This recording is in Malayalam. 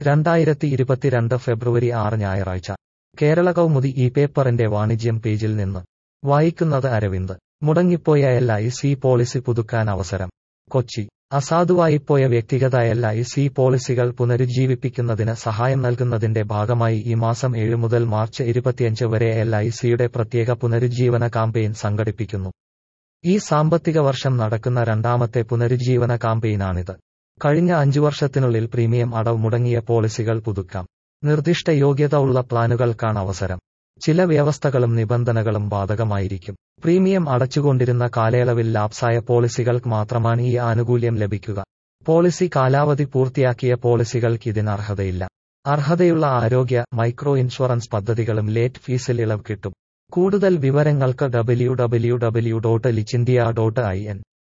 രണ്ടായിരത്തി ഇരുപത്തിരണ്ട് ഫെബ്രുവരി ആറ് ഞായറാഴ്ച കേരള കൗമുദി ഈ പേപ്പറിന്റെ വാണിജ്യം പേജിൽ നിന്ന് വായിക്കുന്നത് അരവിന്ദ് മുടങ്ങിപ്പോയ എൽ ഐ സി പോളിസി പുതുക്കാൻ അവസരം കൊച്ചി അസാധുവായിപ്പോയ വ്യക്തിഗത എൽ ഐ സി പോളിസികൾ പുനരുജ്ജീവിപ്പിക്കുന്നതിന് സഹായം നൽകുന്നതിന്റെ ഭാഗമായി ഈ മാസം ഏഴ് മുതൽ മാർച്ച് ഇരുപത്തിയഞ്ച് വരെ എൽ ഐ സിയുടെ പ്രത്യേക പുനരുജ്ജീവന കാമ്പയിൻ സംഘടിപ്പിക്കുന്നു ഈ സാമ്പത്തിക വർഷം നടക്കുന്ന രണ്ടാമത്തെ പുനരുജ്ജീവന കാമ്പയിനാണിത് കഴിഞ്ഞ അഞ്ചു വർഷത്തിനുള്ളിൽ പ്രീമിയം അടവ് മുടങ്ങിയ പോളിസികൾ പുതുക്കാം നിർദ്ദിഷ്ട യോഗ്യത ഉള്ള പ്ലാനുകൾക്കാണ് അവസരം ചില വ്യവസ്ഥകളും നിബന്ധനകളും ബാധകമായിരിക്കും പ്രീമിയം അടച്ചുകൊണ്ടിരുന്ന കാലയളവിൽ ലാപ്സായ പോളിസികൾക്ക് മാത്രമാണ് ഈ ആനുകൂല്യം ലഭിക്കുക പോളിസി കാലാവധി പൂർത്തിയാക്കിയ പോളിസികൾക്ക് ഇതിന് അർഹതയില്ല അർഹതയുള്ള ആരോഗ്യ മൈക്രോ ഇൻഷുറൻസ് പദ്ധതികളും ലേറ്റ് ഫീസിൽ ഇളവ് കിട്ടും കൂടുതൽ വിവരങ്ങൾക്ക് W W W dot licindia dot I N